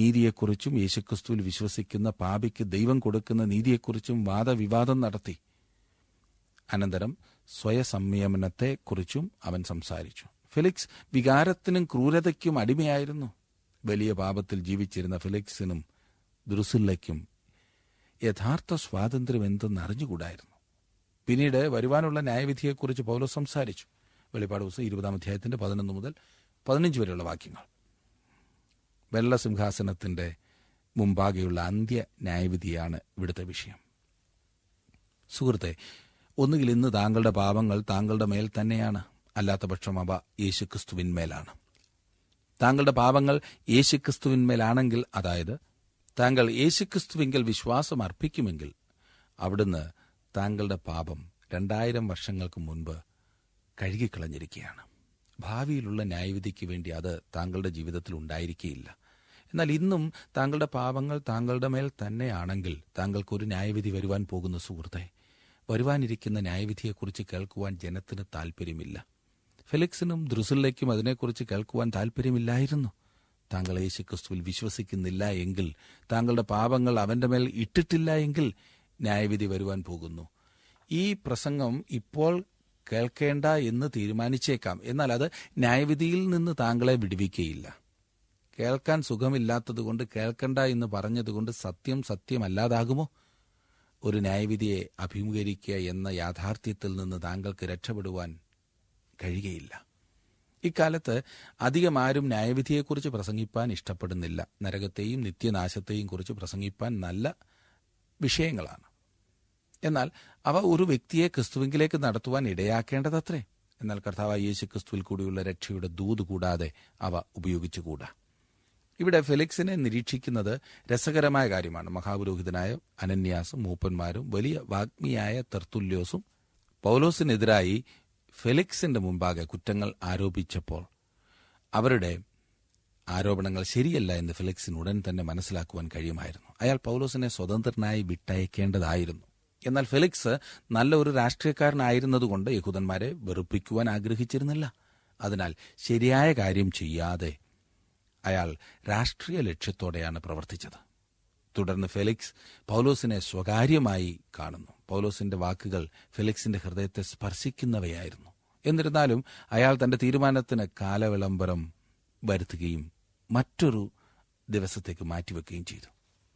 നീതിയെക്കുറിച്ചും യേശുക്രിസ്തുവിൽ വിശ്വസിക്കുന്ന പാപിക്ക് ദൈവം കൊടുക്കുന്ന നീതിയെക്കുറിച്ചും വാദവിവാദം നടത്തി അനന്തരം സ്വയസംയമനത്തെക്കുറിച്ചും അവൻ സംസാരിച്ചു ഫെലിക്സ് വികാരത്തിനും ക്രൂരതയ്ക്കും അടിമയായിരുന്നു വലിയ പാപത്തിൽ ജീവിച്ചിരുന്ന ഫെലിക്സിനും ദ്രുസില്ലയ്ക്കും യഥാർത്ഥ സ്വാതന്ത്ര്യം എന്തെന്ന് അറിഞ്ഞുകൂടായിരുന്നു പിന്നീട് വരുവാനുള്ള ന്യായവിധിയെക്കുറിച്ച് പൗലോ സംസാരിച്ചു വെളിപ്പാട് ദിവസം ഇരുപതാം അധ്യായത്തിന്റെ പതിനൊന്ന് മുതൽ പതിനഞ്ച് വരെയുള്ള വാക്യങ്ങൾ വെള്ളസിംഹാസനത്തിന്റെ മുമ്പാകെയുള്ള അന്ത്യ ന്യായവിധിയാണ് ഇവിടുത്തെ വിഷയം സുഹൃത്തെ ഒന്നുകിൽ ഇന്ന് താങ്കളുടെ പാപങ്ങൾ താങ്കളുടെ മേൽ തന്നെയാണ് അല്ലാത്ത പക്ഷം അവ യേശുക്രിസ്തുവിന്മേലാണ് താങ്കളുടെ പാപങ്ങൾ യേശുക്രിസ്തുവിന്മേലാണെങ്കിൽ അതായത് താങ്കൾ യേശുക്രിസ്തുവിങ്കൽ വിശ്വാസം അർപ്പിക്കുമെങ്കിൽ അവിടുന്ന് താങ്കളുടെ പാപം രണ്ടായിരം വർഷങ്ങൾക്ക് മുൻപ് കഴുകിക്കളഞ്ഞിരിക്കുകയാണ് ഭാവിയിലുള്ള ന്യായവിധിക്ക് വേണ്ടി അത് താങ്കളുടെ ജീവിതത്തിൽ ഉണ്ടായിരിക്കുകയില്ല എന്നാൽ ഇന്നും താങ്കളുടെ പാപങ്ങൾ താങ്കളുടെ മേൽ തന്നെയാണെങ്കിൽ താങ്കൾക്കൊരു ന്യായവിധി വരുവാൻ പോകുന്ന സുഹൃത്തെ വരുവാനിരിക്കുന്ന ന്യായവിധിയെക്കുറിച്ച് കേൾക്കുവാൻ ജനത്തിന് താൽപ്പര്യമില്ല ഫെലിക്സിനും ദ്രുസിലേക്കും അതിനെക്കുറിച്ച് കേൾക്കുവാൻ താൽപ്പര്യമില്ലായിരുന്നു താങ്കൾ യേശുക്രിസ്തുവിൽ വിശ്വസിക്കുന്നില്ല എങ്കിൽ താങ്കളുടെ പാപങ്ങൾ അവന്റെ മേൽ ഇട്ടിട്ടില്ല എങ്കിൽ ന്യായവിധി വരുവാൻ പോകുന്നു ഈ പ്രസംഗം ഇപ്പോൾ കേൾക്കേണ്ട എന്ന് തീരുമാനിച്ചേക്കാം എന്നാൽ അത് ന്യായവിധിയിൽ നിന്ന് താങ്കളെ വിടുവിക്കുകയില്ല കേൾക്കാൻ സുഖമില്ലാത്തതുകൊണ്ട് കേൾക്കണ്ട എന്ന് പറഞ്ഞതുകൊണ്ട് സത്യം സത്യമല്ലാതാകുമോ ഒരു ന്യായവിധിയെ അഭിമുഖീകരിക്കുക എന്ന യാഥാർത്ഥ്യത്തിൽ നിന്ന് താങ്കൾക്ക് രക്ഷപ്പെടുവാൻ കഴിയുകയില്ല ഇക്കാലത്ത് അധികം ആരും ന്യായവിധിയെക്കുറിച്ച് പ്രസംഗിപ്പാൻ ഇഷ്ടപ്പെടുന്നില്ല നരകത്തെയും നിത്യനാശത്തെയും കുറിച്ച് പ്രസംഗിപ്പാൻ നല്ല വിഷയങ്ങളാണ് എന്നാൽ അവ ഒരു വ്യക്തിയെ ക്രിസ്തുവിങ്കിലേക്ക് നടത്തുവാൻ ഇടയാക്കേണ്ടതത്രേ എന്നാൽ കർത്താവ് യേശു ക്രിസ്തുവിൽ കൂടിയുള്ള രക്ഷയുടെ ദൂത് കൂടാതെ അവ ഉപയോഗിച്ചുകൂടാ ഇവിടെ ഫെലിക്സിനെ നിരീക്ഷിക്കുന്നത് രസകരമായ കാര്യമാണ് മഹാപുരോഹിതനായ അനന്യാസും മൂപ്പന്മാരും വലിയ വാഗ്മിയായ തെർത്തുല്യോസും പൗലോസിനെതിരായി ഫെലിക്സിന്റെ മുമ്പാകെ കുറ്റങ്ങൾ ആരോപിച്ചപ്പോൾ അവരുടെ ആരോപണങ്ങൾ ശരിയല്ല എന്ന് ഫെലിക്സിന് ഉടൻ തന്നെ മനസ്സിലാക്കുവാൻ കഴിയുമായിരുന്നു അയാൾ പൗലോസിനെ സ്വതന്ത്രനായി വിട്ടയക്കേണ്ടതായിരുന്നു എന്നാൽ ഫെലിക്സ് നല്ല ഒരു രാഷ്ട്രീയക്കാരനായിരുന്നതുകൊണ്ട് യഹൂദന്മാരെ വെറുപ്പിക്കുവാൻ ആഗ്രഹിച്ചിരുന്നില്ല അതിനാൽ ശരിയായ കാര്യം ചെയ്യാതെ അയാൾ രാഷ്ട്രീയ ലക്ഷ്യത്തോടെയാണ് പ്രവർത്തിച്ചത് തുടർന്ന് ഫെലിക്സ് പൗലോസിനെ സ്വകാര്യമായി കാണുന്നു പൗലോസിന്റെ വാക്കുകൾ ഫെലിക്സിന്റെ ഹൃദയത്തെ സ്പർശിക്കുന്നവയായിരുന്നു എന്നിരുന്നാലും അയാൾ തന്റെ തീരുമാനത്തിന് കാലവിളംബരം വരുത്തുകയും മറ്റൊരു ദിവസത്തേക്ക് മാറ്റിവെക്കുകയും ചെയ്തു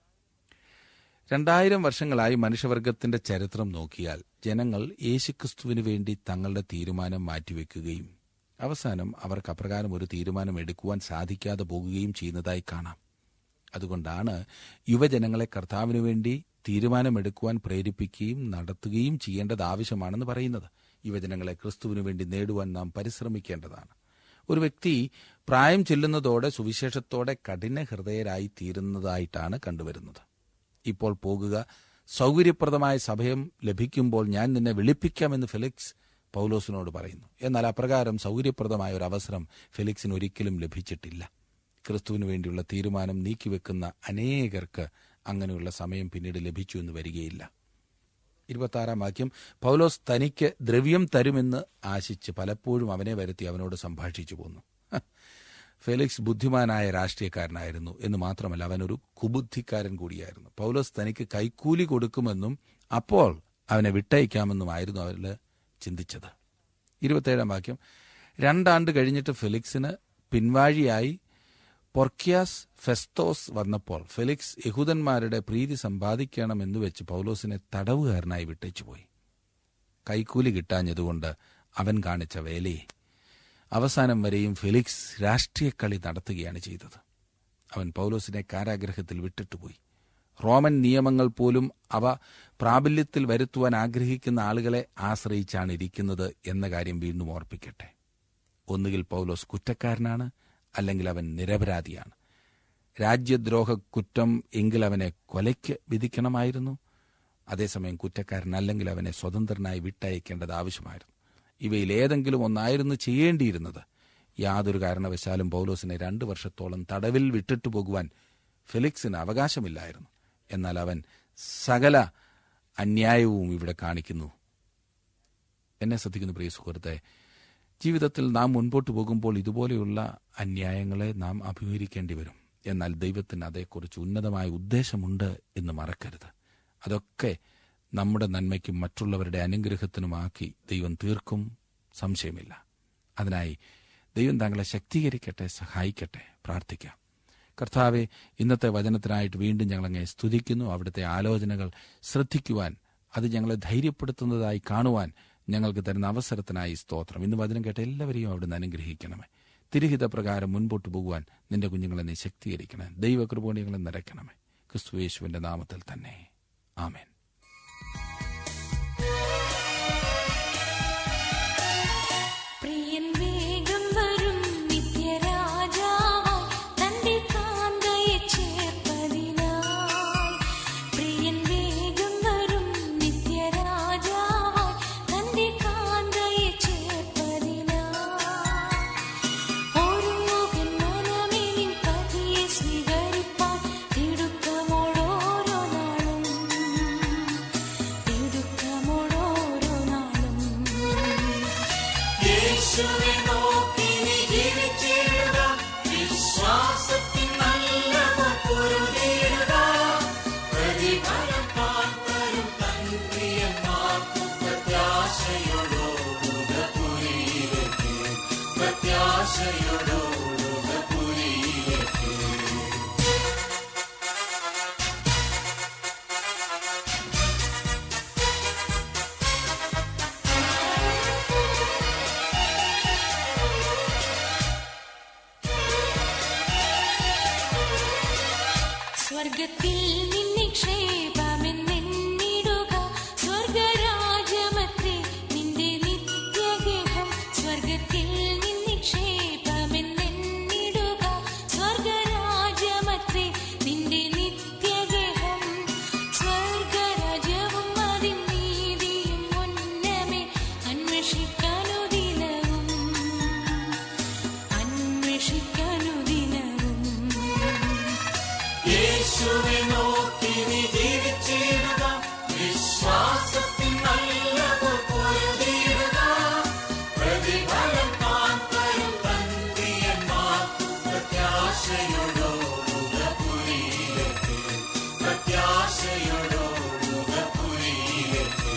രണ്ടായിരം വർഷങ്ങളായി മനുഷ്യവർഗത്തിന്റെ ചരിത്രം നോക്കിയാൽ ജനങ്ങൾ യേശുക്രിസ്തുവിനു വേണ്ടി തങ്ങളുടെ തീരുമാനം മാറ്റിവെക്കുകയും അവസാനം അവർക്ക് അപ്രകാരം ഒരു തീരുമാനം എടുക്കുവാൻ സാധിക്കാതെ പോകുകയും ചെയ്യുന്നതായി കാണാം അതുകൊണ്ടാണ് യുവജനങ്ങളെ കർത്താവിനു വേണ്ടി തീരുമാനമെടുക്കുവാൻ പ്രേരിപ്പിക്കുകയും നടത്തുകയും ചെയ്യേണ്ടത് ആവശ്യമാണെന്ന് പറയുന്നത് യുവജനങ്ങളെ ക്രിസ്തുവിനു വേണ്ടി നേടുവാൻ നാം പരിശ്രമിക്കേണ്ടതാണ് ഒരു വ്യക്തി പ്രായം ചെല്ലുന്നതോടെ സുവിശേഷത്തോടെ കഠിന ഹൃദയരായി തീരുന്നതായിട്ടാണ് കണ്ടുവരുന്നത് ഇപ്പോൾ പോകുക സൗകര്യപ്രദമായ സമയം ലഭിക്കുമ്പോൾ ഞാൻ നിന്നെ വിളിപ്പിക്കാമെന്ന് ഫെലിക്സ് പൗലോസിനോട് പറയുന്നു എന്നാൽ അപ്രകാരം സൗകര്യപ്രദമായ ഒരു അവസരം ഫെലിക്സിന് ഒരിക്കലും ലഭിച്ചിട്ടില്ല ക്രിസ്തുവിനു വേണ്ടിയുള്ള തീരുമാനം നീക്കിവെക്കുന്ന അനേകർക്ക് അങ്ങനെയുള്ള സമയം പിന്നീട് ലഭിച്ചു എന്ന് വരികയില്ല ഇരുപത്താറാം വാക്യം പൗലോസ് തനിക്ക് ദ്രവ്യം തരുമെന്ന് ആശിച്ച് പലപ്പോഴും അവനെ വരുത്തി അവനോട് സംഭാഷിച്ചു പോന്നു ഹ, ഫെലിക്സ് ബുദ്ധിമാനായ രാഷ്ട്രീയക്കാരനായിരുന്നു എന്ന് മാത്രമല്ല അവനൊരു കുബുദ്ധിക്കാരൻ കൂടിയായിരുന്നു പൗലോസ് തനിക്ക് കൈക്കൂലി കൊടുക്കുമെന്നും അപ്പോൾ അവനെ വിട്ടയക്കാമെന്നുമായിരുന്നു അവരിൽ ചിന്തിച്ചത് ഇരുപത്തേഴാം വാക്യം രണ്ടാണ്ട് കഴിഞ്ഞിട്ട് ഫെലിക്സിന് പിൻവാഴിയായി പൊർക്കിയാസ് ഫെസ്തോസ് വന്നപ്പോൾ ഫെലിക്സ് യഹൂദന്മാരുടെ പ്രീതി സമ്പാദിക്കണമെന്ന് വെച്ച് പൗലോസിനെ തടവുകാരനായി വിട്ടേച്ചുപോയി കൈക്കൂലി കിട്ടാഞ്ഞതുകൊണ്ട് അവൻ കാണിച്ച വേലയെ അവസാനം വരെയും ഫെലിക്സ് രാഷ്ട്രീയക്കളി നടത്തുകയാണ് ചെയ്തത് അവൻ പൗലോസിനെ കാരാഗ്രഹത്തിൽ വിട്ടിട്ടുപോയി റോമൻ നിയമങ്ങൾ പോലും അവ പ്രാബല്യത്തിൽ വരുത്തുവാൻ ആഗ്രഹിക്കുന്ന ആളുകളെ ആശ്രയിച്ചാണ് ഇരിക്കുന്നത് എന്ന കാര്യം വീണ്ടും ഓർപ്പിക്കട്ടെ ഒന്നുകിൽ പൗലോസ് കുറ്റക്കാരനാണ് അല്ലെങ്കിൽ അവൻ നിരപരാധിയാണ് രാജ്യദ്രോഹ കുറ്റം എങ്കിൽ അവനെ കൊലയ്ക്ക് വിധിക്കണമായിരുന്നു അതേസമയം കുറ്റക്കാരനല്ലെങ്കിൽ അവനെ സ്വതന്ത്രനായി വിട്ടയക്കേണ്ടത് ആവശ്യമായിരുന്നു ഇവയിൽ ഏതെങ്കിലും ഒന്നായിരുന്നു ചെയ്യേണ്ടിയിരുന്നത് യാതൊരു കാരണവശാലും പൗലോസിനെ രണ്ടു വർഷത്തോളം തടവിൽ വിട്ടിട്ടു പോകുവാൻ ഫെലിക്സിന് അവകാശമില്ലായിരുന്നു എന്നാൽ അവൻ സകല അന്യായവും ഇവിടെ കാണിക്കുന്നു എന്നെ ശ്രദ്ധിക്കുന്ന പ്രിയ സുഹൃത്തെ ജീവിതത്തിൽ നാം മുൻപോട്ട് പോകുമ്പോൾ ഇതുപോലെയുള്ള അന്യായങ്ങളെ നാം അഭിമുഖീകരിക്കേണ്ടി വരും എന്നാൽ ദൈവത്തിന് അതേക്കുറിച്ച് ഉന്നതമായ ഉദ്ദേശമുണ്ട് എന്ന് മറക്കരുത് അതൊക്കെ നമ്മുടെ നന്മയ്ക്കും മറ്റുള്ളവരുടെ അനുഗ്രഹത്തിനുമാക്കി ദൈവം തീർക്കും സംശയമില്ല അതിനായി ദൈവം താങ്കളെ ശക്തീകരിക്കട്ടെ സഹായിക്കട്ടെ പ്രാർത്ഥിക്കാം കർത്താവെ ഇന്നത്തെ വചനത്തിനായിട്ട് വീണ്ടും ഞങ്ങളങ്ങെ സ്തുതിക്കുന്നു അവിടുത്തെ ആലോചനകൾ ശ്രദ്ധിക്കുവാൻ അത് ഞങ്ങളെ ധൈര്യപ്പെടുത്തുന്നതായി കാണുവാൻ ഞങ്ങൾക്ക് തരുന്ന അവസരത്തിനായി സ്തോത്രം ഇന്ന് വചനം കേട്ട എല്ലാവരെയും അവിടുന്ന് അനുഗ്രഹിക്കണമേ തിരുഹിത പ്രകാരം മുൻപോട്ട് പോകുവാൻ നിന്റെ കുഞ്ഞുങ്ങളെ നീ ശക്തീകരിക്കണേ ദൈവകൃപോണികളെ നിറയ്ക്കണമേ ക്രിസ്തുയേശുവിന്റെ നാമത്തിൽ തന്നെ ആമേൻ പ്രിയൻ വേഗം വരും നിത്യരാജാവായി തന്റെ കാന്തയെ ചേർപ്പതിനായി പ്രിയൻ വേഗം വരും നിത്യരാജാവായി തന്റെ കാന്തയെ ചേർപ്പതിനായി ഒരുങ്ങുകൻ മനമേ നിൻ പതിയെ സ്വീകരിപ്പാൻ തിടുക്കമോടോരോ നാളും തിടുക്കമോടോരോ നാളും യേശുവെ നോക്കി നീ ജീവിച്ചിടുക വിശ്വാസത്തിൻ നല്ല പൊരുതിടുക പ്രതിഫലം പാർത്തരും തൻ പ്രിയന്മാർക്കും പ്രത്യാശയോടോടുക പുരിയിലേക്ക് പ്രത്യാശയോടോടുക പുരിയിലേക്ക് സ്വർഗത്തിൽ നിന്നിക്ഷേപമെന്നെണ്ണിടുക സ്വർഗരാജ്യമത്രേ നിന്റെ നിത്യഗേഹം സ്വർഗത്തിൽ നിന്നിക്ഷേപമെന്നെണ്ണിടുക സ്വർഗരാജ്യമത്രേ നിന്റെ നിത്യഗേഹം സ്വർഗരാജ്യവും അതിൻ നീതിയും മുന്നമേ അന്വേഷിക്കാനു ദിനവും അന്വേഷിക്കാനു ദിനവും യേശുവെ നോക്കി നീ ജീവിച്ചിടുക വിശ്വാസത്തിൻ നല്ല പൊരുതിടുക പ്രതിഫലം കാന്തരും തന്ത്രിയന്മാർക്കും പ്രത്യാശയോടോടുക പുരിയിലേക്ക് പ്രത്യാശയോടോടുക പുരിയിലേക്ക്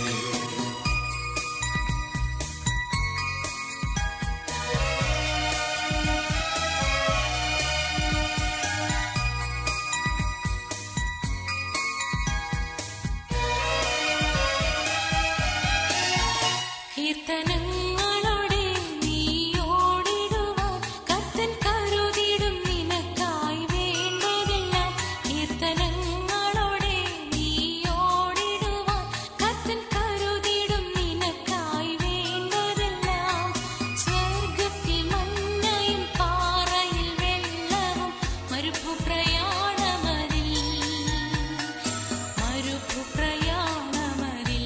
കീർത്തനങ്ങളോടെ നീ ഓടിടുവാൻ കർത്തൻ കരുതിടും നിനക്കായി വേണ്ടതെല്ലാം കീർത്തനങ്ങളോടെ നീ ഓടിടുവാൻ കർത്തൻ കരുതിടും നിനക്കായി വേണ്ടതെല്ലാം സ്വർഗത്തിൽ മഞ്ഞയും പാറയിൽ വെള്ളവും മരുഭു പ്രയാണമതിൽ മരുഭു പ്രയാണമതിൽ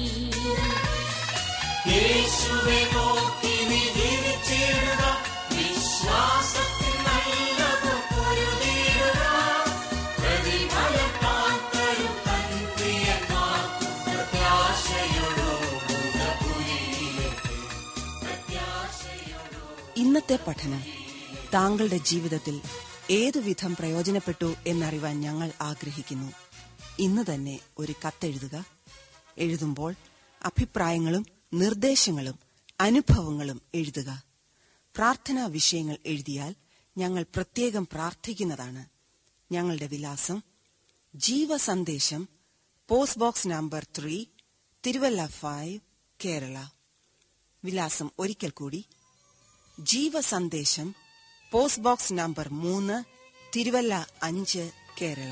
യേശുവെ നോക്കി നീ ജീവിച്ചിടുക വിശ്വാസത്തിൻ നല്ല പൊരുതിടുക പ്രതിഫലം കാന്തരും തൻ പ്രിയന്മാർക്കും പ്രത്യാശയോടോടുക പുരിയിലേക്ക് പ്രത്യാശയോടോ ഇന്നത്തെ പഠനം താങ്കളുടെ ജീവിതത്തിൽ ഏതുവിധം പ്രയോജനപ്പെട്ടു എന്നറിവാൻ ഞങ്ങൾ ആഗ്രഹിക്കുന്നു ഇന്ന് തന്നെ ഒരു കത്തെഴുതുക എഴുതുമ്പോൾ അഭിപ്രായങ്ങളും നിർദ്ദേശങ്ങളും അനുഭവങ്ങളും എഴുതുക പ്രാർത്ഥനാ വിഷയങ്ങൾ എഴുതിയാൽ ഞങ്ങൾ പ്രത്യേകം പ്രാർത്ഥിക്കുന്നതാണ് ഞങ്ങളുടെ വിലാസം Jeevasandesham post box number three Thiruvalla five Kerala വിലാസം ഒരിക്കൽ കൂടി ജീവസന്ദേശം പോസ്റ്റ് ബോക്സ് നമ്പർ മൂന്ന് തിരുവല്ല അഞ്ച് കേരള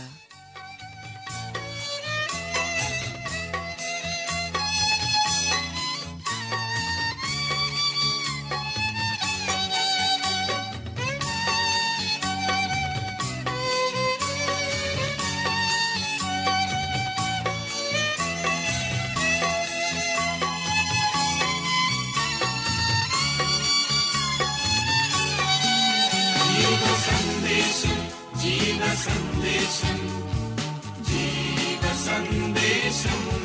ജീവസന്ദേശം ജീവസന്ദേശം ജീവസന്ദേശം